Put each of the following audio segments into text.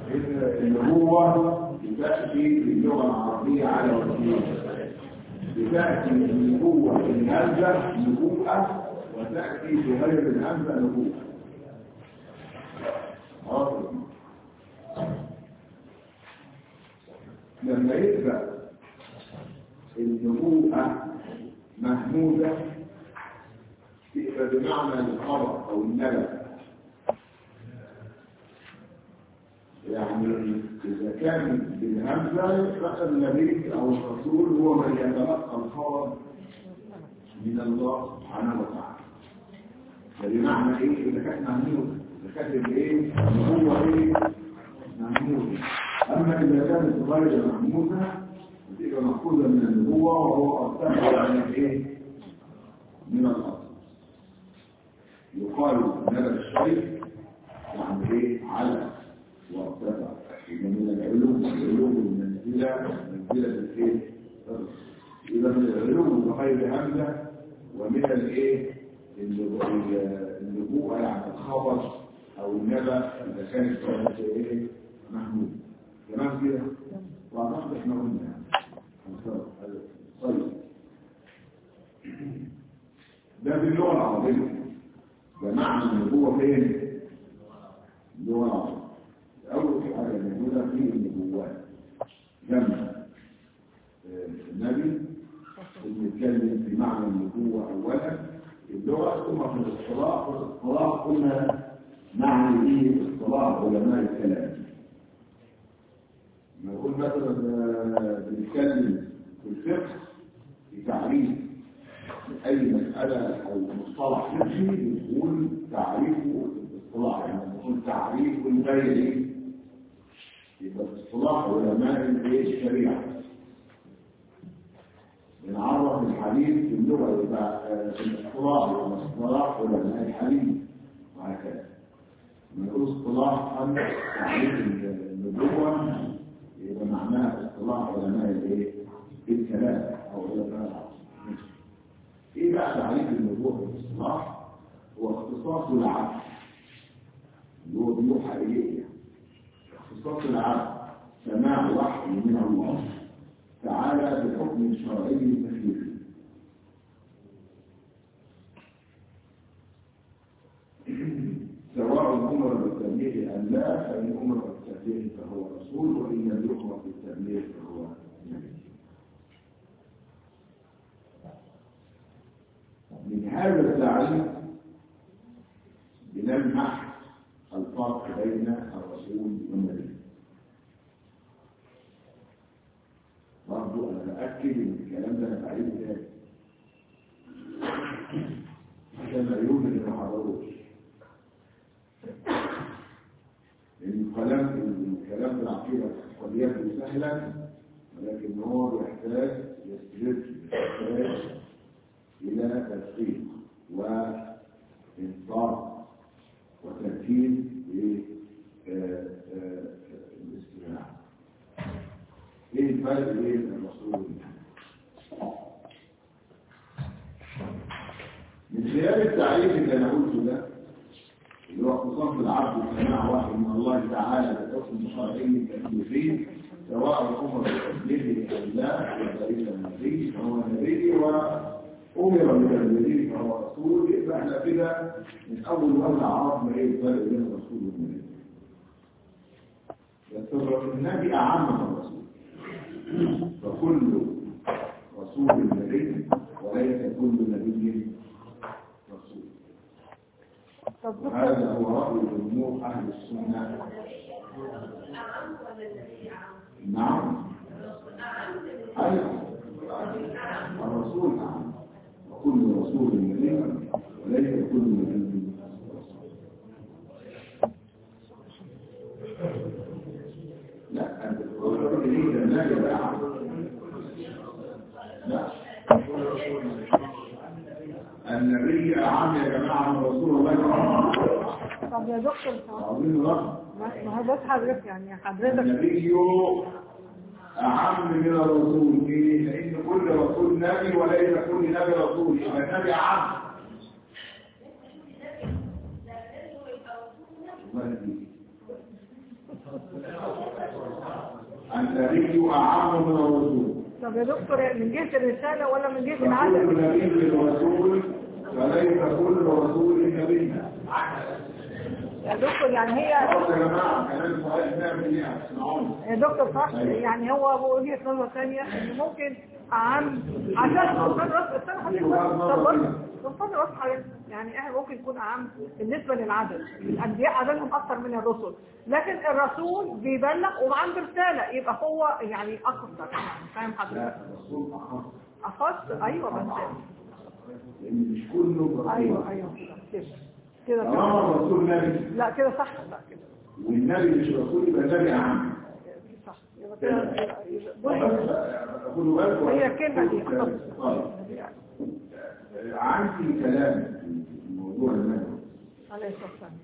النبوة بتأتي في اللغة العربية على وجهين بتأتي النبوة بالهمزة نبوءة وتأتي بغير الهمزة نبوءة حاضر. لما يبقى النبوءة مهموزة تبقى بمعنى الخبر أو النبأ يعني إذا كان بالهمزة فقد النبي أو الرسول هو من يتلقى الخبر من الله سبحانه وتعالى فبمعنى إيه إذا كانت مهموزة إذا كانت إيه هو إيه مهموزة أما إذا كانت غير مهموزة بتبقى مأخوذة من النبوة وهو أرتفع من الإيه من الأرض يقال نبى الشيء يعني إيه على وارتفع إذا من العلوم العلوم المنزلة منزلة الإيه إذا من العلوم بغير همزة ومن الإيه النبوءة يعني الخبر أو النبأ إذا كانت كانت إيه محمود تمام كده وأعتقد إحنا قلنا طيب ده في اللغة العربية ده معنى النبوة فين؟ اللغة العربية أول حاجة موجودة في النبوات جمع النبي بنتكلم في معنى النبوة أولا اللغة ثم في الاصطلاح والاصطلاح قلنا معنى به اصطلاح علماء الكلام نقول مثلا بنتكلم في الفقه في تعريف أي مسألة أو مصطلح فقهي نقول تعريفه الاصطلاح يعني نقول تعريف البيع يبقى اصطلاح علماء الشريعة بنعرف الحديث في اللغة يبقى في الاصطلاح يبقى اصطلاح علماء الحديث وهكذا نقول اصطلاح أم تعريف النبوة يبقى معناها اصطلاح علماء الايه الكلام او علماء العصر ايه بقى تعريف النبوة في الاصطلاح هو اختصاص العبد اللي هو بيوحى اليه اختصاص العبد سماع وحي من الله تعالى بحكم شرعي تكليفي سواء امر بالتبليغ ام لا فان امر بالتبليغ فهو رسول وان لم يؤمر بالتبليغ فهو نبي من هذا التعريف بنلمح الفرق بين الرسول والنبي برضو انا باكد ان الكلام ده انا بعيد ذلك عشان ما يوجد اللي ما حضروش لان الكلام الكلام في العقيده قد يبدو سهلا ولكن هو بيحتاج يستجد يحتاج الى تدقيق وانصاف وتركيز للاستماع ايه الفرق بين الرسول والنبي من خلال التعريف اللي انا قلته ده اللي هو اختصاص العبد سماع وحي من الله تعالى بحكم شرعي تكليفي سواء امر بتبليغه او لا وذلك النبي فهو نبي وامر بتبليغه فهو رسول يبقى احنا كده من اول وهله عرفنا ايه الفرق بين الرسول والنبي بس النبي اعم من الرسول فكل رسول نبي وليس كل نبي رسول وهذا هو رأي جمهور أهل السنة نعم أيضا الرسول نعم وكل رسول نبي وليس كل نبي رسول لا أنت تقول لي لا يا لا النبي أعم يا جماعة من رسول الله طب يا دكتور عظيم الله ما هو بص حضرتك يعني حضرتك النبي أعم من الرسول ليه؟ لأن كل رسول نبي وليس كل نبي رسول يبقى النبي أعم الله يهديك. النبي أعم من الرسول طب يا دكتور من جهة الرسالة ولا من جهة فكل العدد نبي رسول فليس كل رسول نبي يا دكتور يعني هي خلاص يا جماعة كلام صحيح 100% اسمعوني يا دكتور صح يعني هو وجهة نظر ثانية ان ممكن اعم عشان استنى بس استنى حضرتك بس. طب بص طب استنى بس حضرتك يعني احنا ممكن يكون اعم بالنسبة للعدد الانبياء عددهم اكثر من الرسل لكن الرسول بيبلغ وعنده رسالة يبقى هو يعني اكثر يعني فاهم حضرتك لا الرسول أخص اخص ايوه بس لأن مش كله رسول ايوه ايوه كده كده كده طالما الرسول نبي لا كده صح لا كده والنبي مش رسول يبقى النبي أعم صح يبقى كده بص بص خدوا بالكم هي الكلمة دي طيب. عندي كلام في موضوع النبي عليه الصلاة والسلام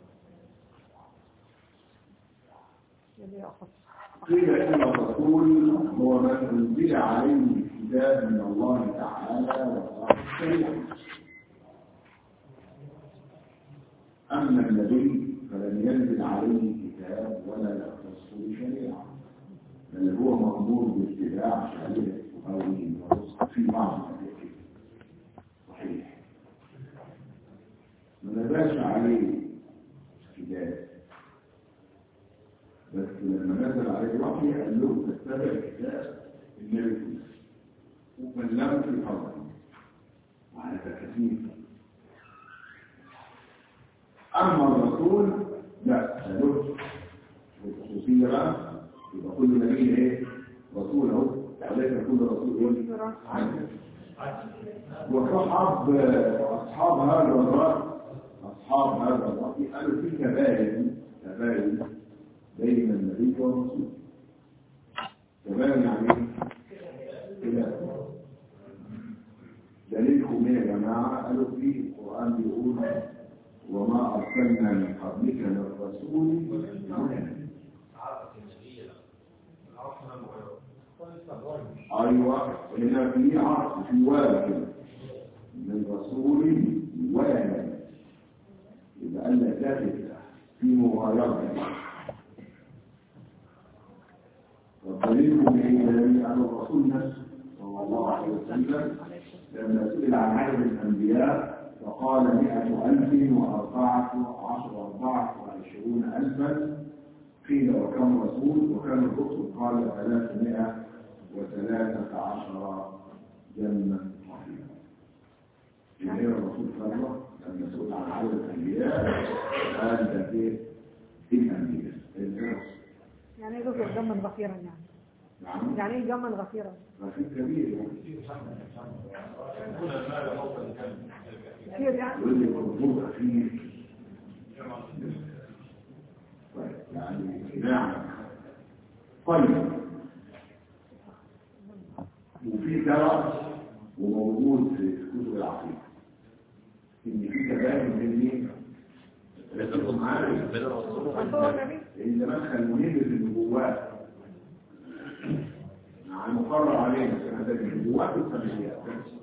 يلي أخص قيل إن الرسول هو من أنزل عليه الكتاب من الله تعالى وصاحب الشريعة أما النبي فلم ينزل عليه كتاب ولا يختص بشريعة بل هو مأمور باتباع شريعة أبوين ورسل في بعض الأحاديث صحيح ما نزلش عليه كتاب بس لما نزل عليه الوحي قال له تتبع كتاب النبي ومن لم في حظه وعلى كثير أما الرسول لا له الخصوصية بقى يبقى كل نبي ايه رسول اهو وليس كل رسول ايه عدل وصحاب أصحاب هذا الرأي أصحاب هذا الرأي قالوا في تباين تباين بين النبي والرسول تباين يعني ايه؟ كده دليلكم ايه يا جماعة قالوا في القرآن بيقول وما أرسلنا من قبلك من رسول ولا نبي أيوة هنا في عرض في واجب من رسول ولا نبي يبقى قال لك لا تفتح في مغايرة والدليل من إيه أن الرسول نفسه صلى الله عليه وسلم لما سئل عن عدد الأنبياء فقال مئة ألف وأربعة عشر أربعة وعشرون ألفا قيل وكم رسول وكم الرسل قال ثلاثمائة وثلاثة عشر جنة صحيحة يعني الرسول صلى الله عليه وسلم لما سئل عن عدد الأنبياء قال ده إيه؟ الأنبياء الرسل يعني ايه دكتور جما غفيرا يعني نعم يعني ايه جما غفيرا رفيق كبير يعني كتير يعني يقول لي موضوع فيه طيب يعني نعم طيب وفي درس وموجود في كتب العقيدة إن في تباين بين مين؟ بين الرسول رسول النبي لأن ده مدخل مهم في النبوات يعني مقرر علينا في هذا النبوات والسمعيات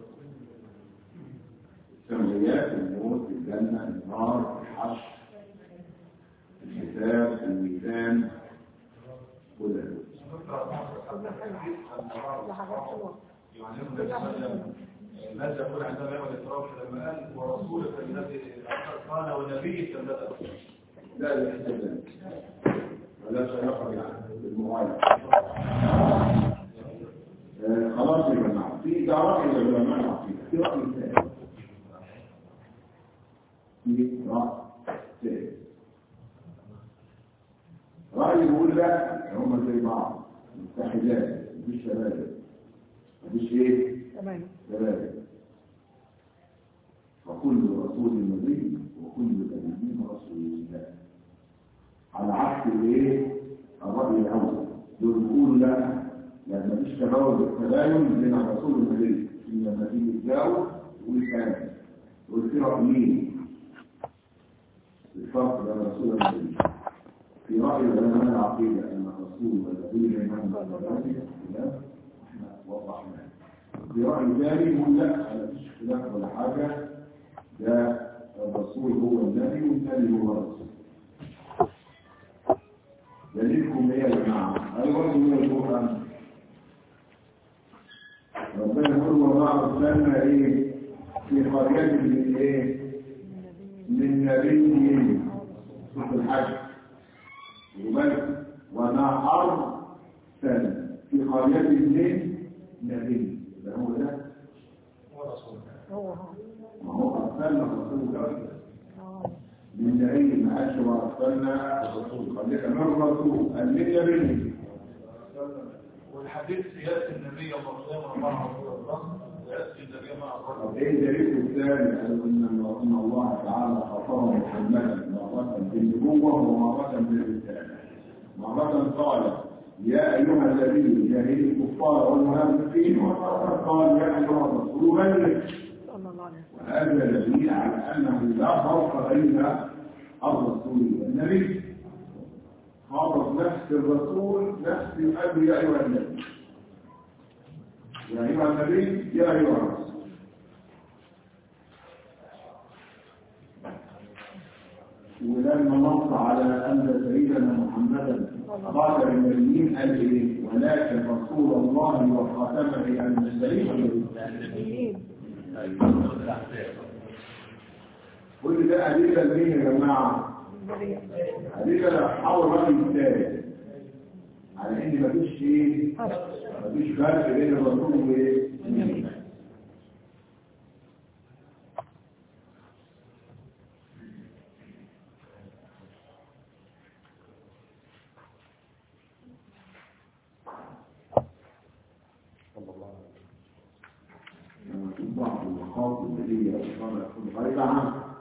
السمعيات الموت الجنة النار الحشر الحساب الميزان كل ده كل حاجة كل حاجات حلوة ماذا يقول عندما يوم الإسراء لما قال ورسولك الذي قال ونبيك الذي لا يحتاج ذلك ولا سيقع يعني بالمغايرة آه، خلاص يا جماعة في دعوة إلى علماء العقيدة في رأي ثاني في رأي ثاني رأي يقول لا هم زي بعض متحدات مفيش شباب مفيش ايه تمام شباب فكل رسول نبي وكل نبي رسول الله على عكس الايه الرأي الأول دول بيقولوا لا لا مفيش تباين التباين بين الرسول والنبي لما تيجي تجاوب يقول كلام يقول في رأيين الفرق بين الرسول والنبي في رأي علماء العقيدة أن الرسول والنبي بينهم درجات اختلاف احنا وضحناه في رأي ثاني يقول لا ما فيش اختلاف ولا حاجة ده الرسول هو النبي والنبي هو الرسول دليلكم ايه يا جماعه الوجه من القران ربنا يقول والله ارسلنا ايه في قريه من ايه من نبي سوره الحج وبل وما ارسل في قريه من نبي ده هو ده ورسول هو هو ما هو ارسلنا رسول الله اه من نبي ما قالش وارسلنا الرسول قال لك من الرسول قال من نبي والحديث سياسة النبي صلى الله عليه وسلم مع الرسول سياسة النبي مع طب الرسول ايه دليل الثاني قالوا ان ان الله تعالى خاطب محمدا مرة بالنبوة ومرة بالرسالة مرة قال يا ايها الذين جاهدوا الكفار والمنافقين ومرة قال يا ايها الرسول بلغ صلى الله عليه وسلم وهذا دليل على انه لا فرق بين الرسول والنبي خاطب نفس الرسول نفس الاب يا ايها النبي يا ايها النبي يا ايها الرسول ولما نص على ان سيدنا محمدا قال للنبيين قال ايه ولكن رسول الله وخاتم المرسلين النبيين كل ده أدلة لمين يا جماعة؟ النبيين أدلة حول الرأي الثاني على إن مفيش إيه؟ مفيش فرق بين الرسول وإيه؟ والنبي. لما تشوف بعض المخاطر اللي هي أصلا يكون غايبة عنها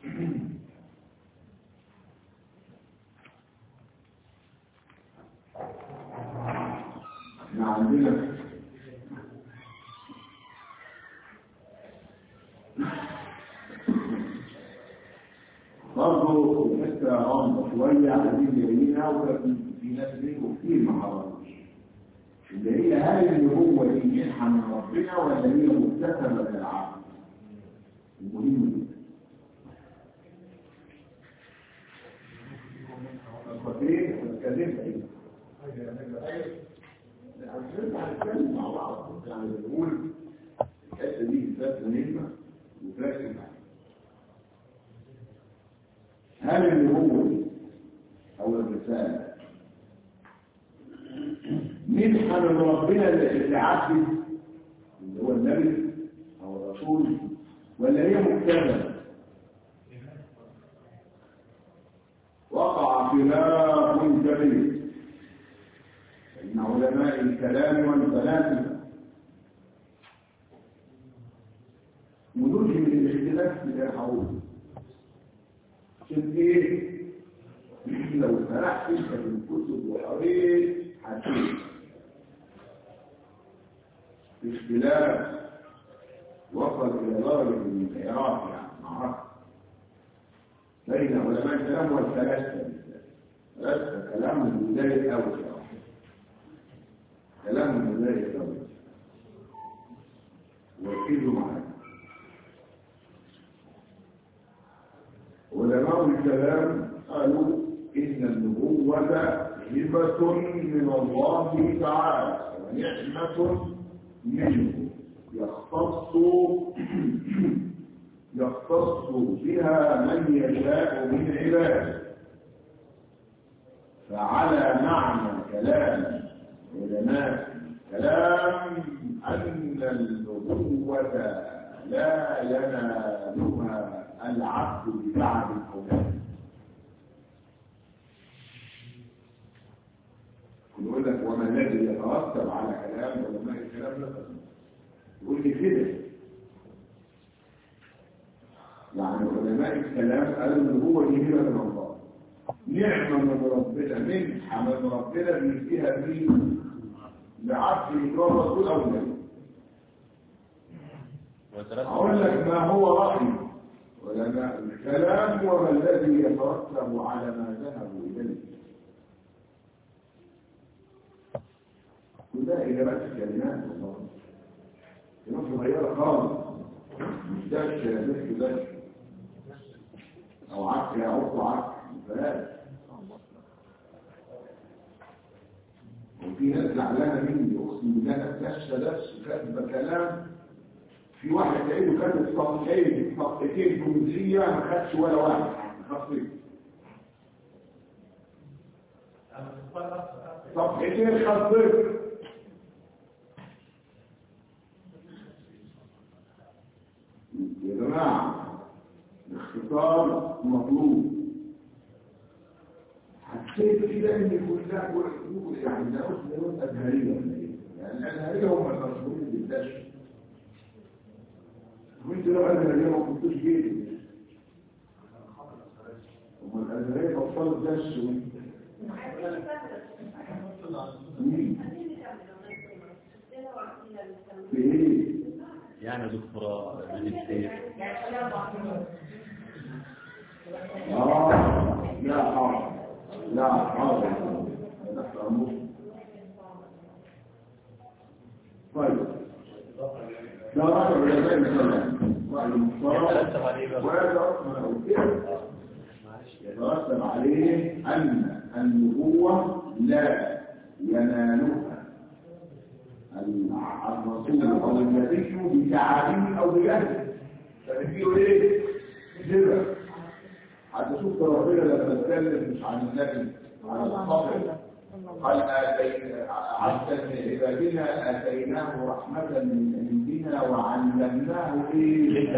احنا عندنا برضه لسه غامضة شوية عايزين جايينها وفي في ناس منكم كتير ما حضروش اللي هي هل النبوة دي منحة من ربنا ولا هي مكتسبة للعبد؟ المهم جدا. فاكرين؟ اتكلمت ايه؟ هنتكلم مع بعض يعني بنقول الحته دي بالذات مهمه وتركز عليها هل النبوه او الرساله منحة من ربنا اللي عبد اللي هو النبي او الرسول ولا هي مكتبه وقع خلاف كبير بين علماء الكلام والفلاسفه ودول من الاختلاف اللي هقول عشان ايه لو سرحت انت في الكتب وقريت هتشوف اختلاف وصل الى درجه الانحراف يعني معركه بين علماء الكلام والفلاسفه فلاسفه كلامهم بدايه قوي كلامهم بدايه قوي وركزوا معايا علماء الكلام قالوا إن النبوة هبة من الله تعالى ونعمة منه يختص يختص بها من يشاء من عباده فعلى معنى كلام علماء الكلام أن النبوة لا ينالها العبد بتعب الأولاد يقول لك وما الذي يترتب على كلام علماء الكلام لا يقول لي كده يعني علماء الكلام قالوا ان هو دي هبه من الله نعمه من ربنا منحه من ربنا بيديها مين لعبد يكرم رسول او نبي اقول لك ما هو رايي علماء الكلام وما الذي يترتب على ما ذهبوا اليه كلها إجابات الكلمات والله كلمات صغيرة خالص مش دش دش دش أو عك يا عك عك بلاش وفي ناس زعلانه مني اقسم بالله ناس دشه دش كاتبه كلام في واحد لقيته كاتب صفحتين صفحتين جمهوريه ما خدش ولا واحد خطين صفحتين خطين يا جماعه الاختصار مطلوب حسيت كده ان كلها كل يعني ده اسم ازهريه ولا ايه؟ يعني الازهريه هم المشهورين بالدش وانت لو ازهريه ما كنتوش جيتوا هم الازهريه بطلوا دش وانت مين؟ في ايه؟ يعني دكتوراه ماجستير اه لا حاضر لا حاضر نحترمه طيب لا رأي ولا زي مثلا رأي المفترض وهذا يترتب عليه أن النبوة لا ينالها الرسول أو النبي بتعاليم أو بجهل فنبيه إيه؟ جبل حتى شوف ربنا لما اتكلم مش عن النبي عن الصبر قال آتينا عبدا من عبادنا آتيناه رحمة من عندنا وعلمناه إيه؟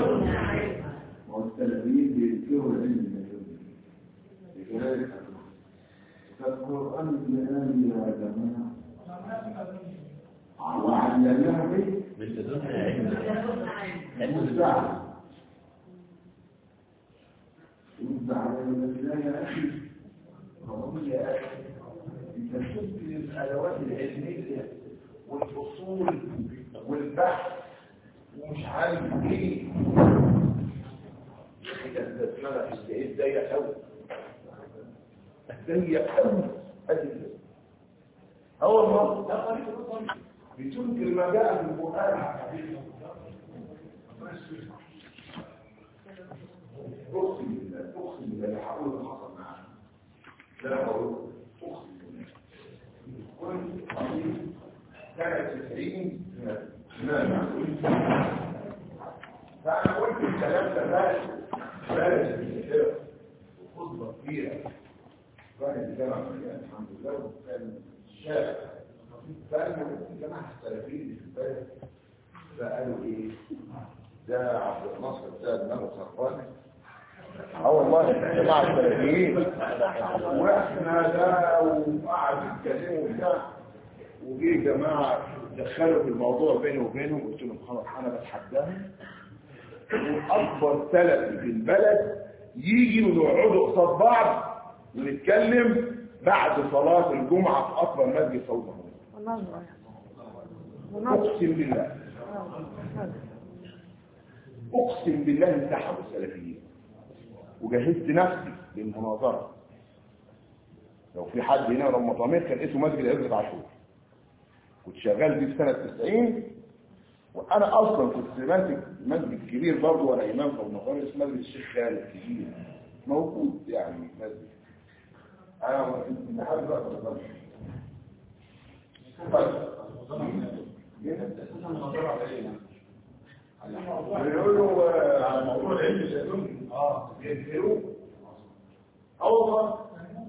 والتلاميذ بيذكروا العلم من لذلك فالقرآن الآن يا جماعة وعلمناه إيه؟ من لدنها علم مستعد رد على لا يا أخي رضي يا أخي أنت شفت الأدوات العلمية والأصول والبحث ومش عارف إيه كده ده اسمها استعيد ضيق أوي ضيق أوي أدي هو الله بتنكر ما جاء في القرآن اقسم بالله اقسم بالله لا هقول اللي حصل معانا لا هقول اقسم بالله كنت قريب سنة 90 نعم فأنا قلت الكلام ده بارد بارد في الشارع وخطبة كبيرة كان الجامعة مليان الحمد لله وكان الشارع فأنا قلت الجماعة السلفيين اللي في البلد فقالوا إيه ده عبد الناصر ده دماغه سرطاني اه والله جماعة السلفيين واحنا ده وقعد يتكلموا وبتاع وجي جماعة دخلوا في الموضوع بيني وبينهم قلت لهم خلاص انا بتحداهم واكبر سلفي في البلد يجي ونقعدوا قصاد بعض ونتكلم بعد صلاة الجمعة في أكبر مسجد صوت محمود ونظرة ونظرة أقسم بالله أقسم بالله انسحبوا السلفيين وجهزت نفسي للمناظرة لو في حد هنا لما طميت كان اسمه مسجد عزة عاشور كنت شغال فيه في سنة 90 وأنا أصلا كنت ماسك مسجد كبير برضه وأنا إمام في المقام اسمه مسجد الشيخ خالد كبير موجود يعني مسجد أنا كنت حابب بقى أتفضل. بيقولوا آه، على موضوع العلم الشيطاني اه بينكروه اه والله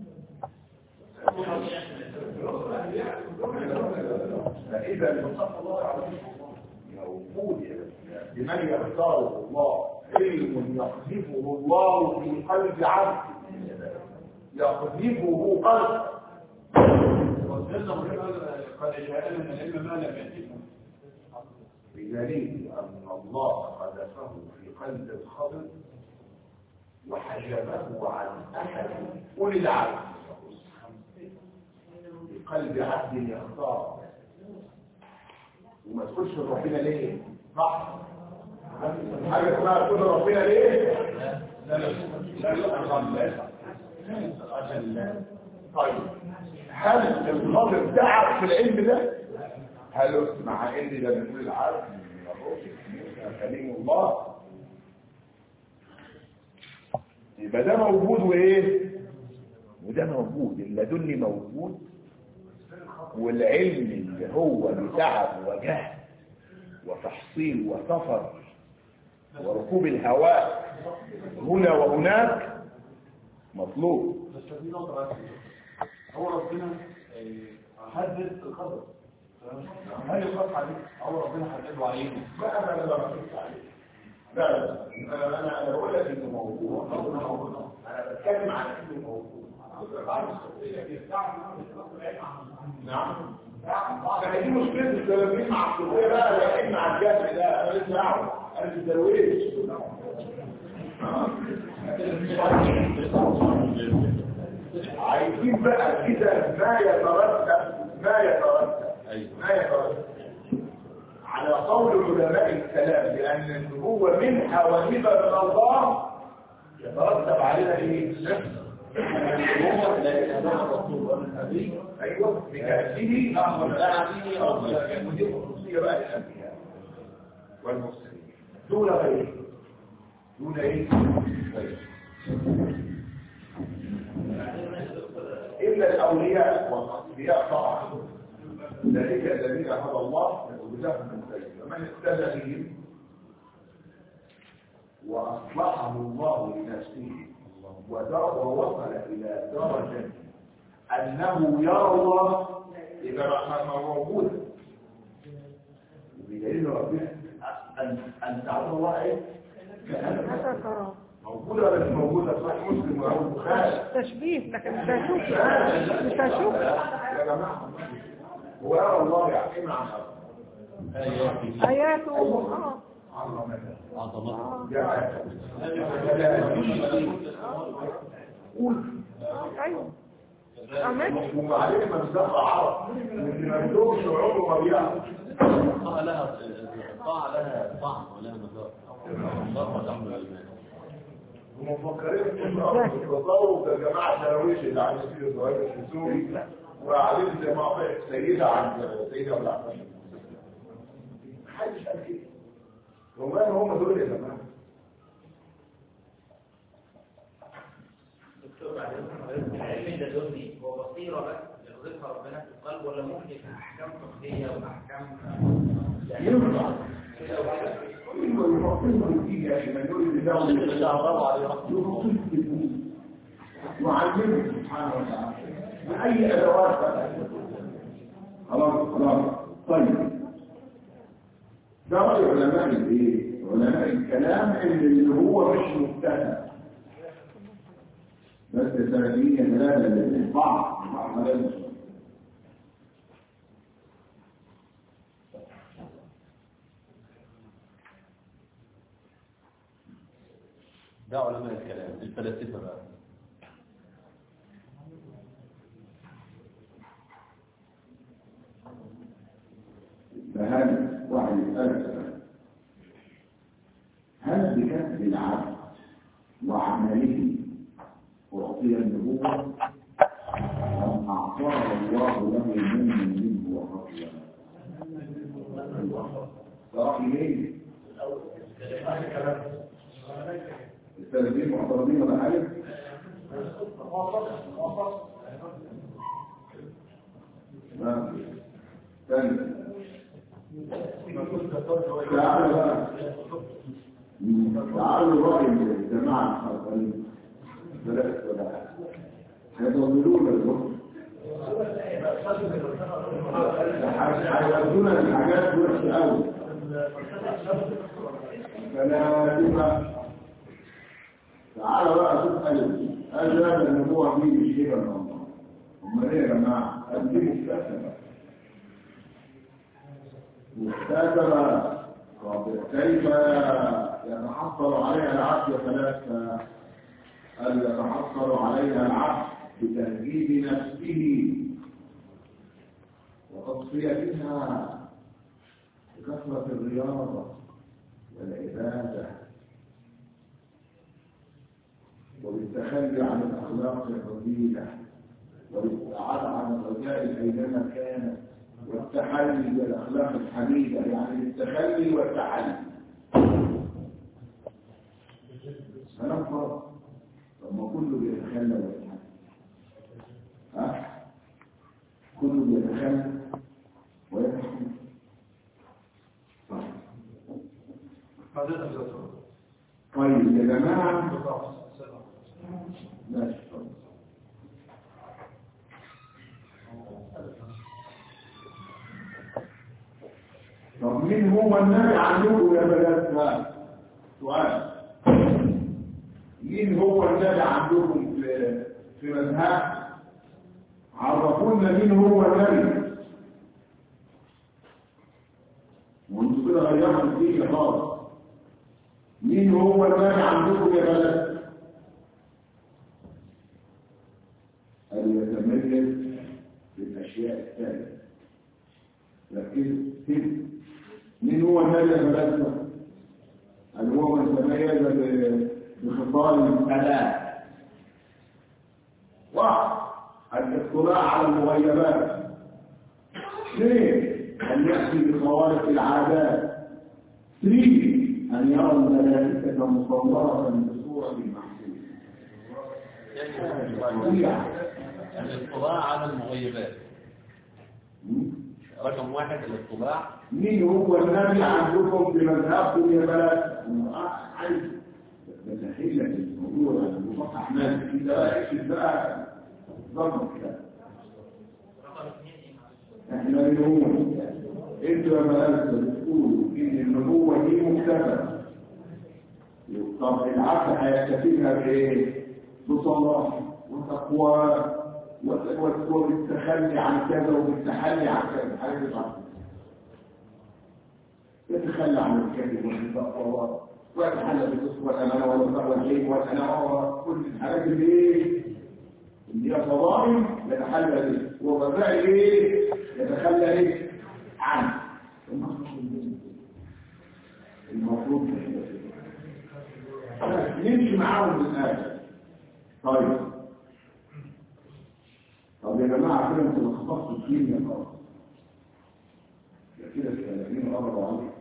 فإذا موجود لمن يختاره الله علم يقذفه الله في قلب عبد يقذفه قلب قد جاءنا من العلم ما لم يأتكم بدليل أن الله قذفه في قلب الخضر وحجبه عن أحد أولي العالم في قلب عبد يختار وما تقولش ربنا ليه صح حاجة اسمها تقول ربنا ليه لا لا طيب هل الخضر تعب في العلم ده هل مع ان ده بنقول العالم من الروح كريم الله يبقى ده موجود وايه وده موجود اللدني موجود والعلم اللي هو بتعب وجهد وتحصيل وسفر وركوب الهواء هنا وهناك مطلوب بس في نقطة بس هو ربنا آه، حدد القدر تمام؟ هل يقاس عليه هو ربنا حدده عليه لا انا لا بحث عليه لا لا انا انا انا بقول لك انه موضوع انا بتكلم عن انه موضوع نعم يعني دي مشكله التلاميذ مع الصوفيه بقى لكن مع الجهل ده انا لسه دعوه انا في الدرويش عايزين بقى كده ما يترتب ما يترتب ما يترتب على قول علماء الكلام بأن النبوة منها وهبة من الله يترتب عليها ايه؟ ايوه بكأسه اعظم الاعلى ودي خصوصية بقى للانبياء والمرسلين دون غيره دون ايه؟ غيره إلا الأولياء والأصفياء طبعا ذلك الذين هدى الله وجزاهم من خير فمن اهتدى بهم وأصلحه الله لنفسه ودر- ووصل إلى درجة أنه يرى الله إذا رحمة موجودة بدليل ربنا أن أن تعبد الله إيه؟ كأنك هذا كرام موجودة ولا مش موجودة صحيح مسلم وأبو البخاري تشبيه لكن مش هشوف مش هشوف يا جماعة ويرى الله يعلم عن أرض آياته اه عظمته عظمته جماعة قول ايوه أمين وبعدين من دخل عرب من مندوب شعوب ربيعة الطاعة لها الطاعة لها طعم ولها مذاق مذاق طعم الإيمان هم مفكرين ان التصوف ده جماعة درويش اللي عن سيدي صغير السوري وقاعدين زي ما طلعت سيدة عند سيدة ولا عبد محدش قال كده والله هم دول يا جماعة دكتور بعدين العلم اللدني هو بصيرة بس يقذفها ربنا في القلب ولا ممكن يبقى أحكام فقهية وأحكام ينفع كل المفروض يجي يا اخي ما يقول لي ده وعلمه سبحانه وتعالى بأي أدوات بقى خلاص خلاص طيب ده رأي علماء الايه؟ علماء الكلام اللي هو مش مبتدأ بس سببية ثلاثة اللي بعض بعض هذا ده علماء الكلام الفلاسفة بقى فهل واحد يسألك سؤال هل بكسب العبد وعمله أعطي النبوة أم أعطاه الله له منا منه وفضلا؟ ده رأي ايه؟ السلفيين معترضين ولا حاجة؟ نعم. ثاني تعالوا بقى تعالوا رأي الجماعة الحرقين ثلاث ولا هيضللون الوقت هيودونا الحاجات وحشة أوي فلا تبقى تعالى بقى تسأل هل هذا النبوة دي مش هبة من الله؟ أمال إيه يا جماعة؟ قد دي مكتسبة مكتسبة طب كيف يتحصل عليها العبد ثلاثة هل يتحصل عليها العبد بتهذيب نفسه وتصفيتها بكثرة الرياضة والعبادة وبالتخلي عن الأخلاق الرذيلة والابتعاد عن الرجال أينما كانت والتحلي بالأخلاق الحميدة يعني التخلي والتحلي هنفرض لما كله بيتخلى ويتحلي ها كله بيتخلى ويتحمل طيب. حضرتك يا دكتور. طيب يا جماعة ماشي طيب. طب مين هو النبي عندكم يا بلدنا سؤال مين هو النبي عندكم في في مذهب عرفونا مين هو النبي وانتوا كده غيرتوا الدنيا خالص مين هو النبي عندكم يا بلد قال يتميز بالاشياء الثانيه ركزوا كده مين هو النبي يا بلدنا قال هو من تميز ب- بخصال ثلاث واحد الاطلاع على المغيبات اثنين ان ياتي بخوارق العادات ثلاثة ان يرى الملائكه مصوره بصوره محسوسه الاطلاع على المغيبات رقم واحد الاطلاع مين هو النبي عندكم في مذهبكم يا بلد عايز بسهل لك الموضوع وصح ناس انت بقى اكتب بقى ضبط كده رقم اثنين ايه احنا بنقول انتوا يا بلد بتقولوا ان النبوه دي مكتسبه طب العبد هيكتسبها بايه؟ بصلاه وتقوى وت- وت- وبالتخلي عن كذا وبالتحلي عن كذا حاجه صعبه يتخلى عن الكذب والتقوى ويتحلى بالصدق والامانه والوفاء والعلم والاناء كل الحاجات اللي ايه؟ اللي هي فضائل يتحلى به وفضائل ايه؟ يتخلى ايه؟ عنه المفروض نمشي معاهم للآخر طيب طب يا جماعة كده انتوا لخبطتوا الدنيا خالص كده الكلامين قربوا عليك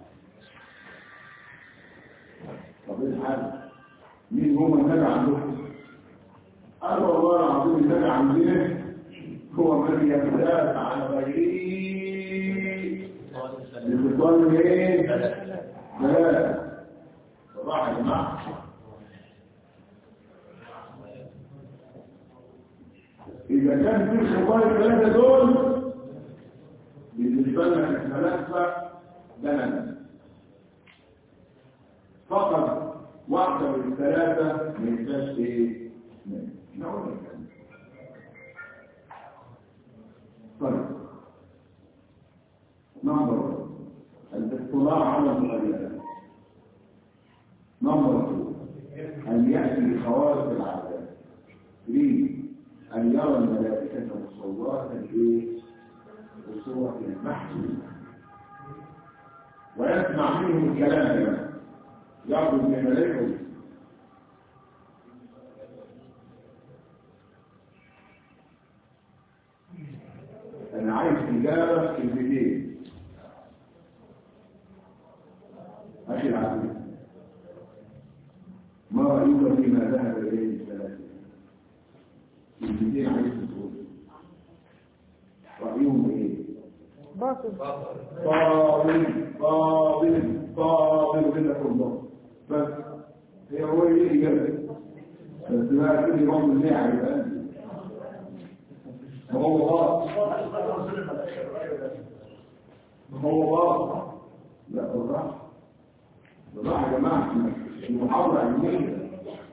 طب ايه الحل؟ مين هو النبي عندكم؟ قال والله العظيم النبي عندنا هو من يبتاس على غيره بخصال ايه؟ ثلاثة صباح يا جماعة إذا كان في الخطايا الثلاثة دول بالنسبة لنا الثلاثة بلد فقط واحدة من الثلاثة ما ينفعش ايه؟ نقول لك طيب نمبر الاطلاع على المغيرات نمبر 2 أن يأتي بخوارق العادات 3 أن يرى الملائكة مصورة في بصورة محسوسة ويسمع منهم الكلام يأخذ من الملائكة أنا عايز إجابة في البداية أخي العزيز ما رأيك فيما ذهب إليه الثلاثة البداية عايز تقول رأيهم إيه؟ باطل باطل باطل باطل كده كله بس هي هو ايه الاجابه بس بقى كده برضه اللي هيبقى ما هو غلط ما هو غلط لا بالراحه بالراحه يا جماعه المحاضره علميه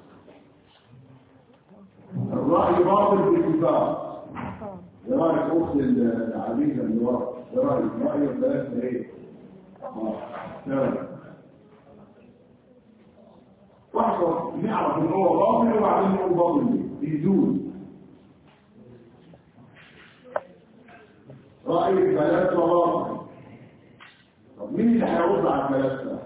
الراي باطل بالاتفاق ايه رايك اخت العزيزه اللي ورا ايه رايك رايك ثلاثه ايه اه تمام واحد نعرف ان هو باطل وبعدين نقول باطل ليه يجوز رايك ثلاثه باطل طب مين اللي هيرد على الثلاثه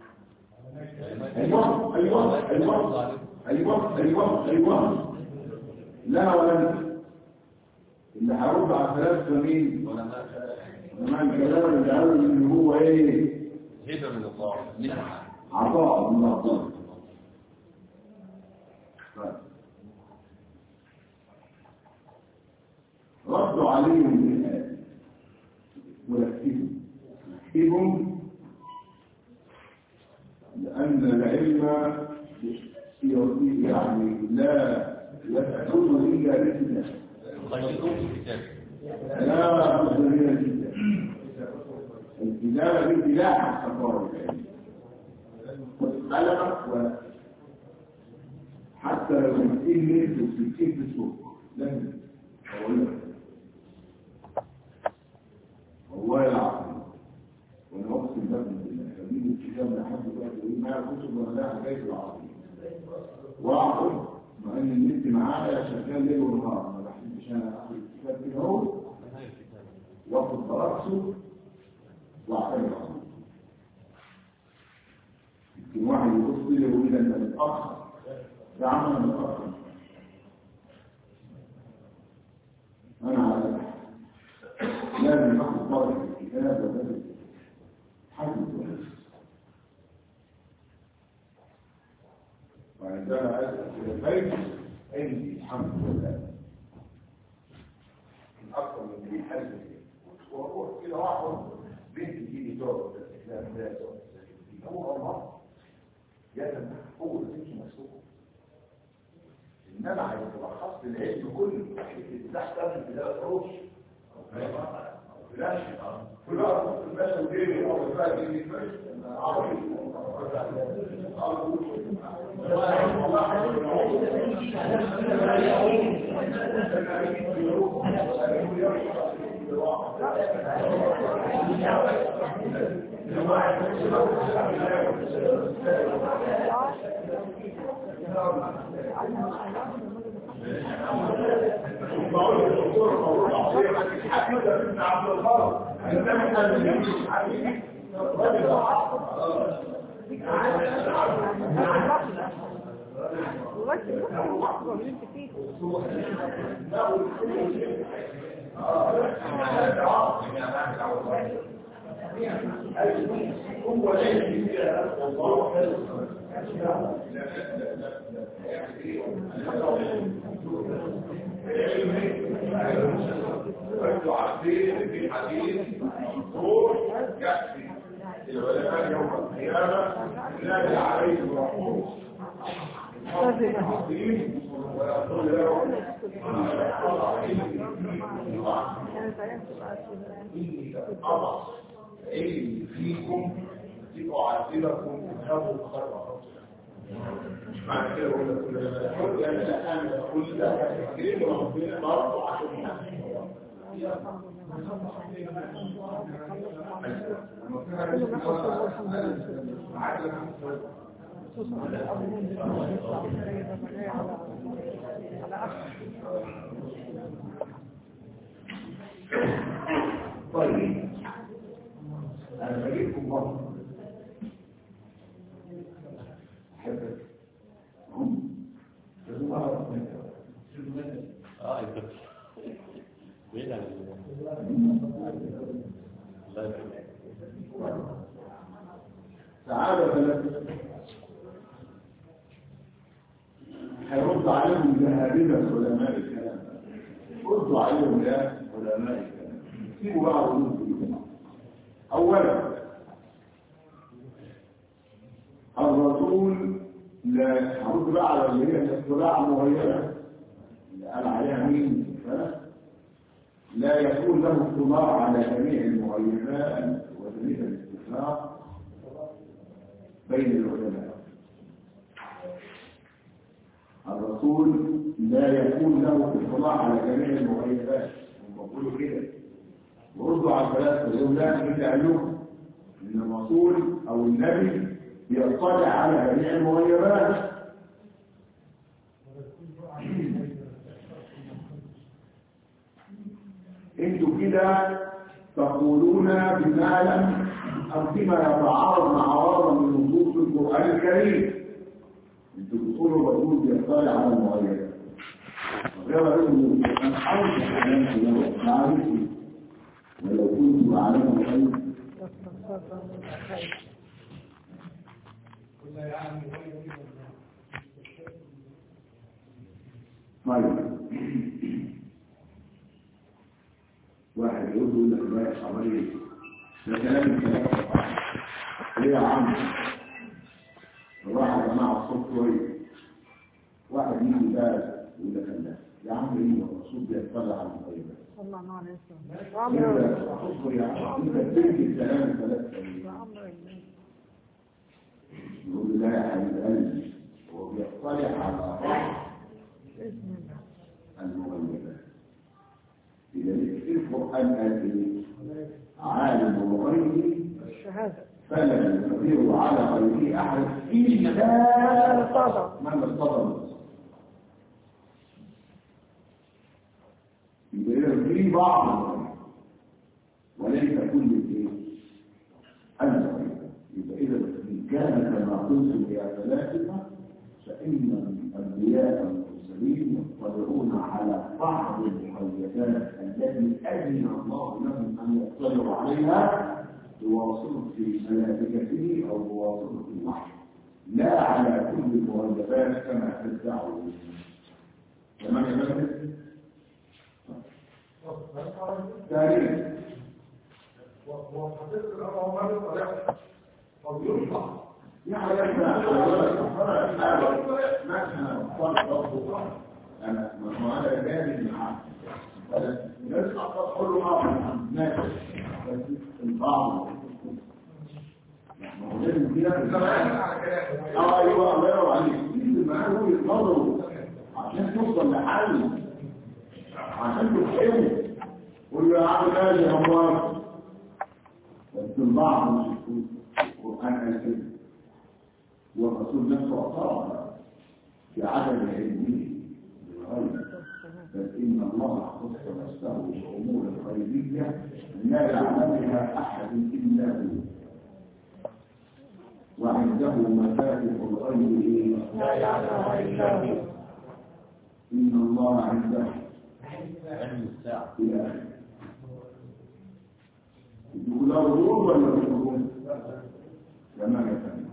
ايوه ايوه ايوه ايوه ايوه ايوه لا ولا انت اللي هيرد على الثلاثه مين ولا ما مع الكلام اللي قال ان هو ايه هبه من الله منحه عطاء من الله طيب. ردوا عليهم بالآية وركزوا اكتبوا لأن العلم يعني لا يسأل إلا بالكتاب خيركم في الكتاب لا بد من الكتاب الكتابة بابتلاع أفكار العلم والقلم و حتى لو مسكين نفسه في في السوق لازم أقول لك والله العظيم وانا اقسم لكم بالله خليني الكتاب لحد دلوقتي يقول ما كتب ولا لا حكايه العظيم واعقل مع ان النت معايا شغال ليل ونهار ما بحبش انا اخد الكتاب كده اهو واخد براسه واعتمد عليه يمكن واحد يبص لي ويقول لي انت متاخر ده عمل متاخر انا على لازم اخد درجه الكتاب ولازم حدد ونفس وعندما اسال في البيت عندي الحمد لله من اكثر من دي حاجه واروح كده واحد بنتي تيجي تقعد لا لا تقعد هو الله يا هو اللي تمشي مسؤول انما عايز تلخص العلم كله تحت ابتداء الروش فلاش فلاش الباشا وديري او الفاجي اللي فاش عربي بقول للدكتور موضوع عظيم حديث ابن عبد الخالق عندما كان يمشي حديث رجل هو ليس فيها والله رجعوا عارفين ان في حديث منصور يكفي العلماء يوم القيامه ينادي عليهم الرحمن عظيم ويقول لهم إني أضع علمي فيكم لأعذبكم اذهبوا خيرا معنى كده ولا كل يقول يعني لا انا بقول ده كريم ربنا برضه عشان طيب انا بجيبكم برضه حبك هم لازم اعرف اه انت بعيد عن ال- الله يرحمه تعالى ثلاثة هيرد عليهم ذهابنا علماء الكلام ردوا عليهم يا علماء الكلام سيبوا بقى ردود فيهم اولا الرسول لا هرد بقى على اللي هي الاطلاع مغيرة اللي قال عليها مين ها؟ لا يكون له اطلاع على جميع المغيرات ودليل الاتفاق بين العلماء الرسول لا يكون له اطلاع على جميع المغيرات هم بيقولوا كده وردوا على الفلاسفه يقول لا مين اللي قال لهم ان الرسول او النبي يطلع على جميع المغيرات انتوا كده تقولون بما لم او بما يتعارض مع عوارض من نصوص القران الكريم انتوا بتقولوا الرسول بيطلع على المغيرات غير انه انا حاول اتعلم معرفتي ولو كنت اعلم الغيب طيب واحد يقول له لك لا يا حبيبي ده كلام كلام ليه يا عم الواحد يا جماعه الصوت كويس واحد يجي بقى يقول لك لا يا عم ايه الرسول بيطلع على المغيبات صلى الله عليه وسلم انت وعمر اصبر يا عم انت بتنجي الكلام ثلاث وعمر الله يقول لا يا حبيب قلبي هو بيطلع على بعض بإذن الله المغيبات إذا في القرآن قال إيه؟ عالم الغيب الشهادة فلا يقدر على غيره أحد إلا ارتضى من ارتضى يبقى في بعض الغيب وليس كل الايه؟ الغيب يبقى إذا إن كان كما قلت يا ثلاثة فإن الأنبياء المرسلين يطلعون على بعض المغيبات التي أذن الله لهم أن يطلعوا عليها بواسطة ملائكته أو بواسطة الوحي لا على كل المغيبات كما تدعوا تمام يا مجلس؟ ثانيا وحقيقة الأمر ما يطلع أو يطلع يعني احنا مثلا فرق انا ما انا جاي معاه الناس اقدر كل اه ماشي بس البعض ما هو لازم كده اه ايوه الله ينور عليك لازم معاه هو يتنظروا عشان توصل لحل عشان تفهمه قول له يا عم ماشي يا عمار بس البعض مش يكون القران قال كده والرسول نفسه اعترف بعدم علمه بالغيب بل ان الله خص نفسه بالامور الغيبيه لا يعلمها احد الا هو وعنده مفاتح الغيب إيه؟ لا يعلمها إلا هو ان الله عنده علم الساعة الى اخره يقول له ردود ولا ردود تمام يا فندم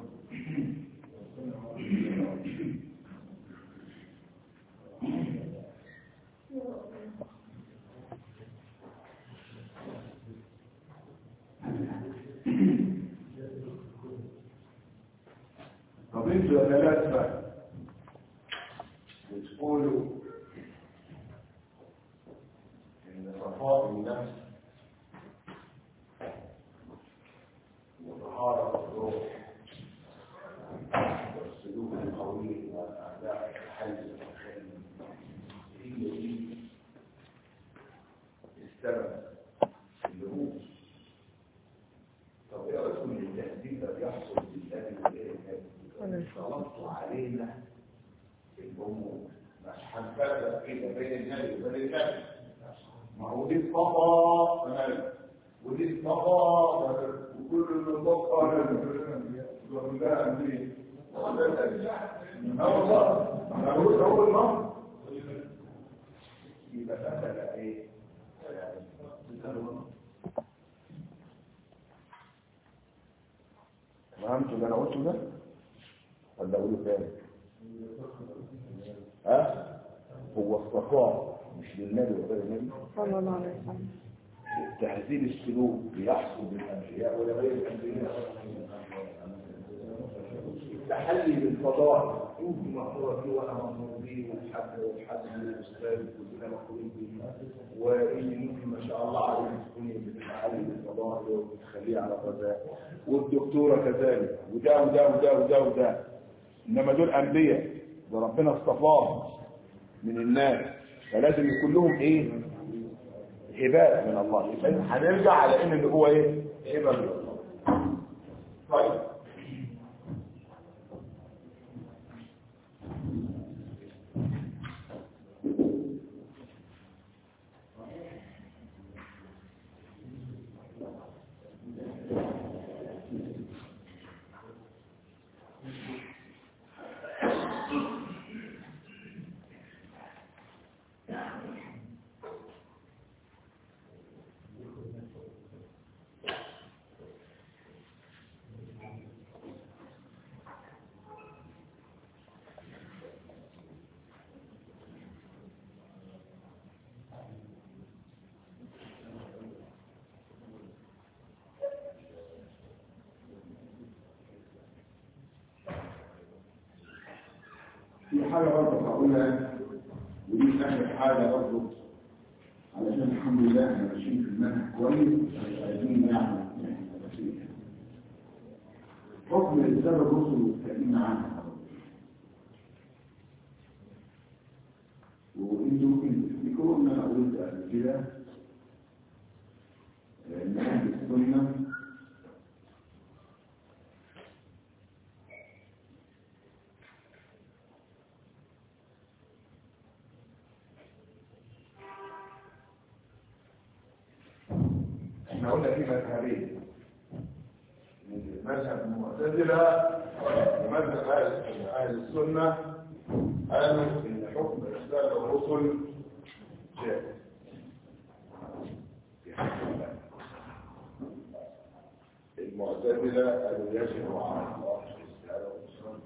طب انتوا يا ثلاثة بتقولوا ان صفاء النفس وطهارة الروح والسلوك القوي والاخلاق الحل والخير هي دي السبب اللي هو طب ايه رايكم ان التهديد ده بيحصل بالله والايه غلطوا علينا الامور مش هنفرق كده بين النبي وبين النبي ما هو دي الصفا تمام ودي الصفا وكل النطاق قال لا أمري اه والله انا بقول اول مره يبقى مثلا ايه فهمتوا اللي انا قلته ده ولا اقوله تاني ها هو الصفاء مش للنبي وغير النبي صلى الله عليه وسلم تهذيب السلوك بيحصل بالانبياء ولا غير الانبياء تحلي بالفضائل انت مأمورة فيه وانا مأمور بيه والحد والحد من الاستاذ كلنا مأمورين بيه واني ممكن ما شاء الله عليك تكوني بتحلي بالفضائل وبتخليه على غذاء والدكتورة كذلك وده وده وده وده وده انما دول انبياء ده ربنا اصطفاهم من الناس فلازم يكون لهم ايه هباء من الله يبقى هنرجع على ان اللي هو ايه هبه من الله طيب حاجة برضه هقولها ودي آخر حاجة برضه علشان الحمد لله احنا ماشيين في المنهج كويس مش عايزين نعمل حكم الرسالة الرسل والتأمين عنها وانتوا ممكن تفتكروا ان انا قلت قبل كده ان اهل السنه احنا قلنا في مذهبين مذهب المعتزلة ومذهب أهل أهل السنة قالوا إن حكم إرسال الرسل جائز في حق الله. المعتزلة قالوا يجب على الله إرسال الرسل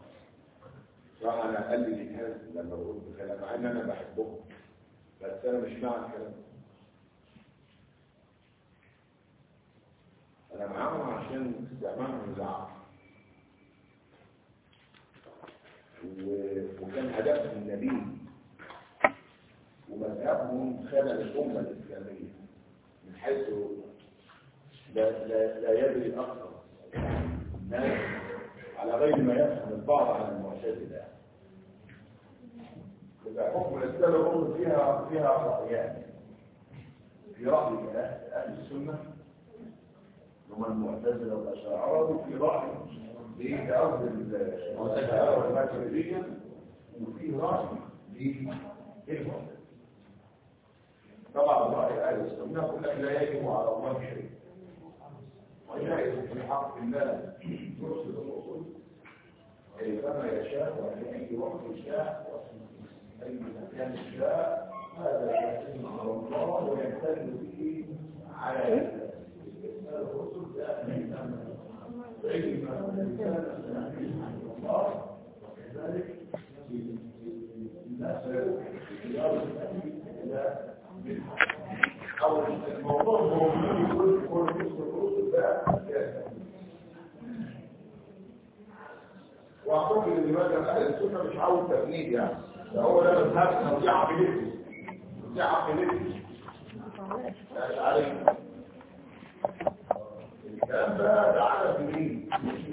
فأنا أقلل هذا لما بقول بكلام مع إن أنا بحبهم بس أنا مش مع الكلام ده. أنا معاهم عشان استعمالهم العقل و- وكان هدفهم النبي ومذهبهم خلل الأمة الإسلامية من حيث لا, لا, لا يدري أكثر الناس على غير ما يفهم البعض عن المعتزلة يبقى حكم الإسلام الأمة فيها فيها رأيان في رأي أهل أهل السنة هم المعتزلة والأشاعرة وفي رأي لتأوز المعتزلة والماتريدية وفي رأي للمعتزلة طبعا رأي أهل السنة يقول لك لا يجب على الله شيء وجائز في حق الله يرسل الرسل كيفما يشاء وفي أي وقت يشاء وفي أي مكان يشاء هذا يتم على الله ويمتن به على الرسل الموضوع هو يقول كل الرسل ده واعتقد ان مثلا اهل السنه مش عاوز تبنيد يعني ده هو ده مذهب دي عقيدتي دي عقيدتي مش عليك الكلام ده ده على الدين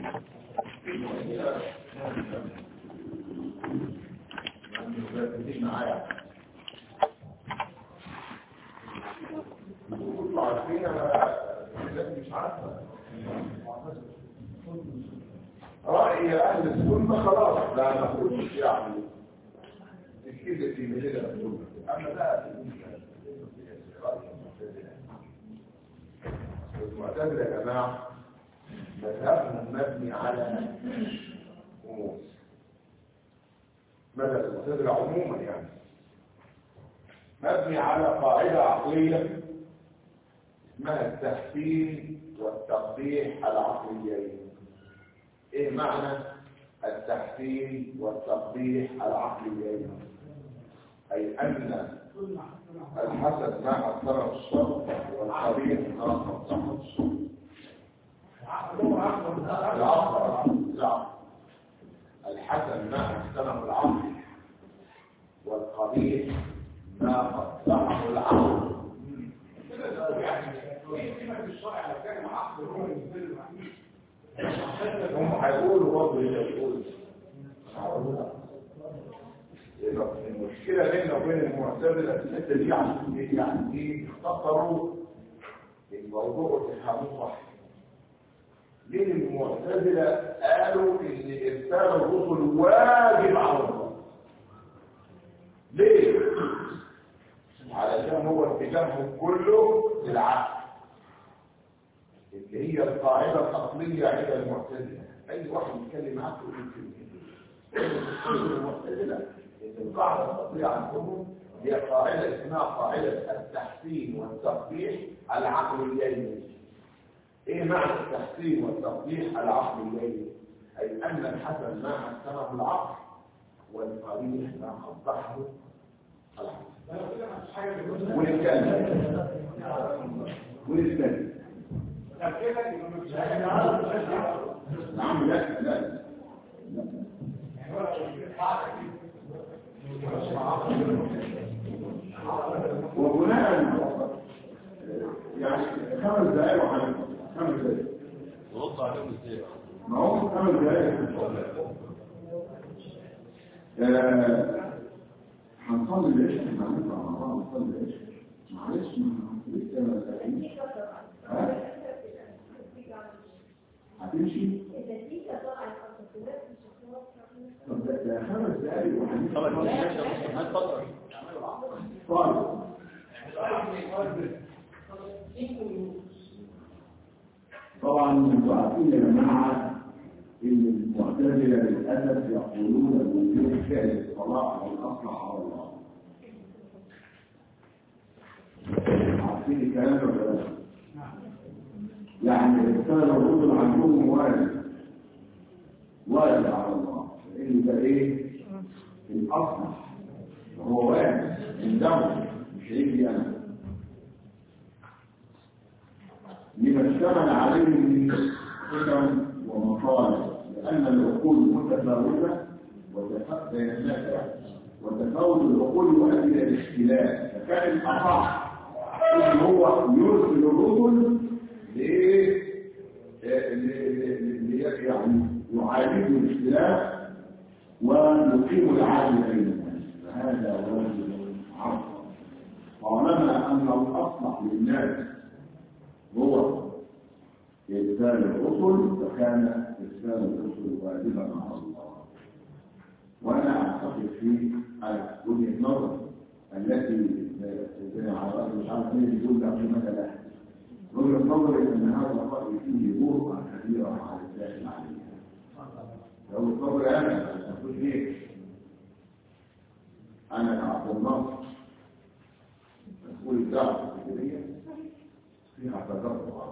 معايا كنتوا عارفين انا الناس مش عارفه رأي أهل السنة خلاص لا نخرجش يعني الكذب في مجال السنة أما لا المعتزلة يا جماعة مذهبهم مبني على أمور مذهب المعتزلة عموما يعني مبني على قاعدة عقلية اسمها التحسين والتقبيح العقليين ايه معنى التحسين والتقبيح العقليين اي ان الحسد ما اثر الشر والقبيح ما اثر الشر العقل العقل الحسن ما احسنه العقل والقبيح ما قطعه العقل هم هيقولوا برضه اللي هيقولوا المشكلة بيننا وبين المعتزلة في الحتة دي عشان ايه يعني ايه اختصروا الموضوع وتفهموه صح ليه المعتزلة قالوا ان ارسال الرسل واجب على الله ليه؟ علشان هو اتجاههم كله للعقل اللي هي القاعدة الأصلية عند المعتزلة أي واحد يتكلم معاك يقول المعتزلة إن القاعدة الأصلية عندهم هي قاعدة اسمها قاعدة التحسين والتقبيح العقليين إيه معنى التحسين والتقبيح العقليين؟ أي أن الحسن ما حسنه العقل والقبيح ما قبحه العقل ونتكلم ونتكلم نعم لا لا وبناء يعني خمس دقائق وحاجة خمس دقائق ورد عليهم ازاي ما هو خمس دقائق آه، هنصلي العشاء احنا هنطلع مع بعض نصلي العشاء معلش ما لسه ما داخلين. ها هتمشي طب ده ده خمس دقائق وهنمشي. خلاص ماشي يا مصطفى اتفضل طيب طبعا انتوا عارفين يا جماعه ان المعتزله للاسف يقولون بوجود فعل الصلاه والاصلح على الله عارفين الكلام ده ولا لا؟ يعني الرساله الرسل عندهم وارد وارد على الله لان ده ايه؟ الاصلح وهو وارد عندهم مش هيجي انا لما اشتمل عليه من حكم ومصالح لأن العقول متفاوتة وتف- بين الناس وتفاوت العقول يؤدي إلى الاختلاف فكان الأصح إن هو يرسل الرسل لإيه؟ آه، ل- ل- ل- يعني يعالج الاختلاف ويقيم العدل بين الناس فهذا واجب عظيم طالما أن الأصلح للناس هو إرسال الرسل فكان إرسال الرسل واجبا على الله وأنا أعتقد في وجهة نظر التي زي على رأي مش عارف مين يقول لا قيمة لها وجهة نظري أن هذا الرأي فيه جرأة كبيرة على الداخل عليها لو الصبر أنا أقول إيه أنا كعبد الناصر مسؤول الدعوة الفكرية فيها تجربة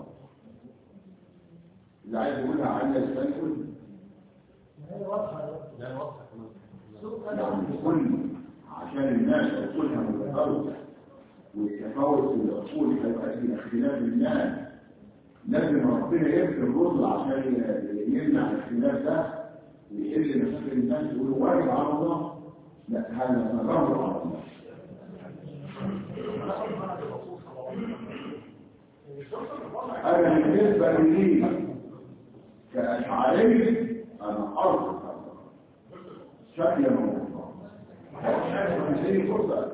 اللي عايز يقولها عنها ازاي يقول لا واضحه كمان يعني كل عشان الناس عقولها متفاوتة والتفاوت في العقول هيؤدي الى اختلاف الناس لازم ربنا يرسل الرسل عشان ي- يمنع الاختلاف ده ويحل مشاكل الناس يقولوا واجب على الله لا هذا تجرب على الله أنا بالنسبة لي كأشعري أنا أرض شكل موضوع هذه فرصة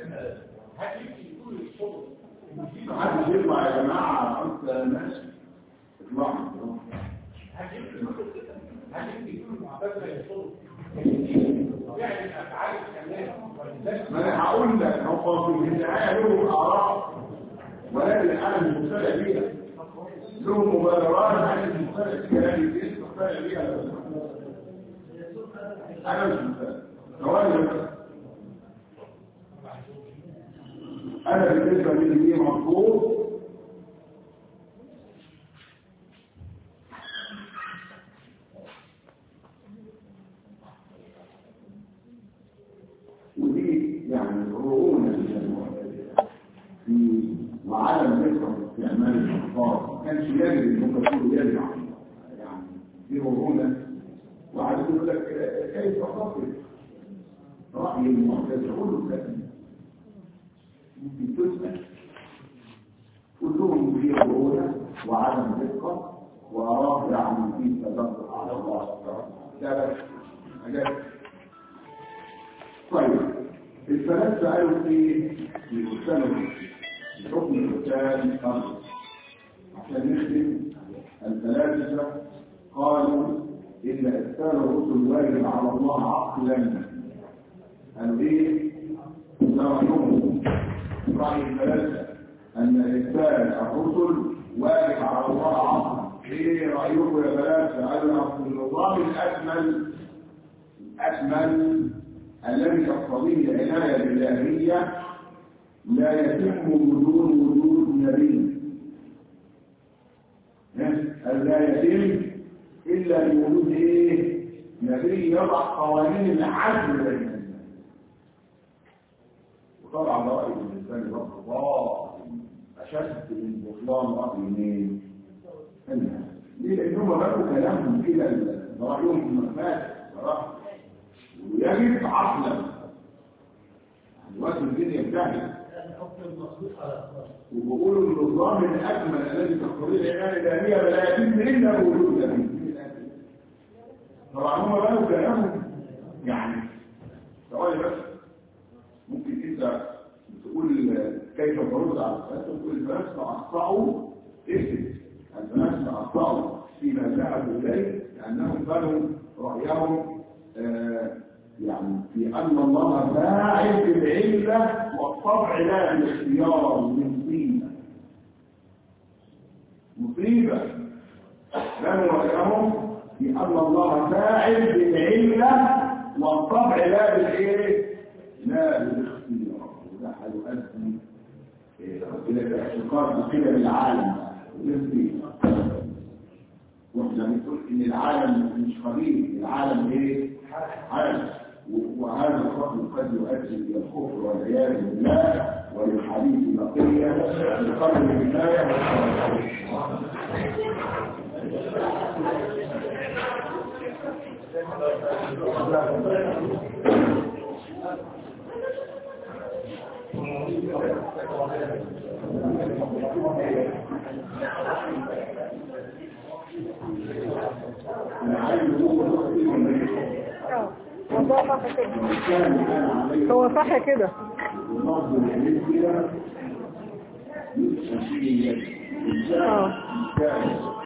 محدش يطلع يا جماعة أنت ناس اطلع ما انا هقول لك هو في النهاية لهم آراء ولكن انا مش مقتنع بيها لهم مبررات انا مش مقتنع بيها يعني ايه مقتنع بيها انا مش مقتنع ثواني بس. انا بالنسبه لي دي مطلوب ودي يعني رؤونة للمعتزلة في وعدم ذكر استعمال الأخبار ما كانش يجري ان هم يقولوا يجري عن الله. يعني دي رؤونة وعايز يقول لك آه، كيف تصف رأي المعتزلة كله كلام ممكن تسأل كلهم في رؤونة وعدم دقة وآراء يعني في تدبر على الله ده بس حاجات طيب الفلاسفة قالوا ايه يقتلوا بحكم القتال فرض عشان نخدم الفلاسفة قالوا إن إرسال الرسل واجب على الله عقلا قالوا إيه؟ ده رأيهم رأي الفلاسفة أن إرسال الرسل واجب على الله عقلا إيه رأيكم يا فلاسفة؟ قالوا أصل النظام الأكمل الأكمل الذي تقتضيه العناية بالإلهية لا يتم بدون وجود نبي قال لا يتم إلا بوجود إيه؟ نبي يضع قوانين العدل بين الناس وطبعا ده رأي بالنسبة لي رأي باطل أشد من بطلان رأي مين؟ الناس ليه؟ لأنهم بقوا كلامهم كده ده رأيهم مفاسد صراحة ويجب عقلا وقت الدنيا بتاعتي وبقولوا النظام الأكمل الذي تقتضيه العناية الإلهية لا يتم إلا بوجود النبي طبعا هم بقوا كلامهم يعني ثواني بس ممكن انت تقول كيف ترد على السؤال تقول الفلاسفه اخطاوا اكتب الفلاسفه اخطاوا فيما ذهبوا اليه لانهم بنوا رايهم آه يعني في ان الله فاعل بالعله والطبع لا بالاختيار مصيبه مصيبه بنوا رايهم في ان الله فاعل بالعله والطبع لا بالايه لا بالاختيار وده هيؤدي الى اعتقاد بقدم العالم ونسبي واحنا بنقول ان العالم مش قليل العالم ايه عالم وهذا الفضل قد يؤدي الى الكفر والعياذ بالله وللحديث بقيه بقدر الكفايه اه والله صح كده هو صح كده اه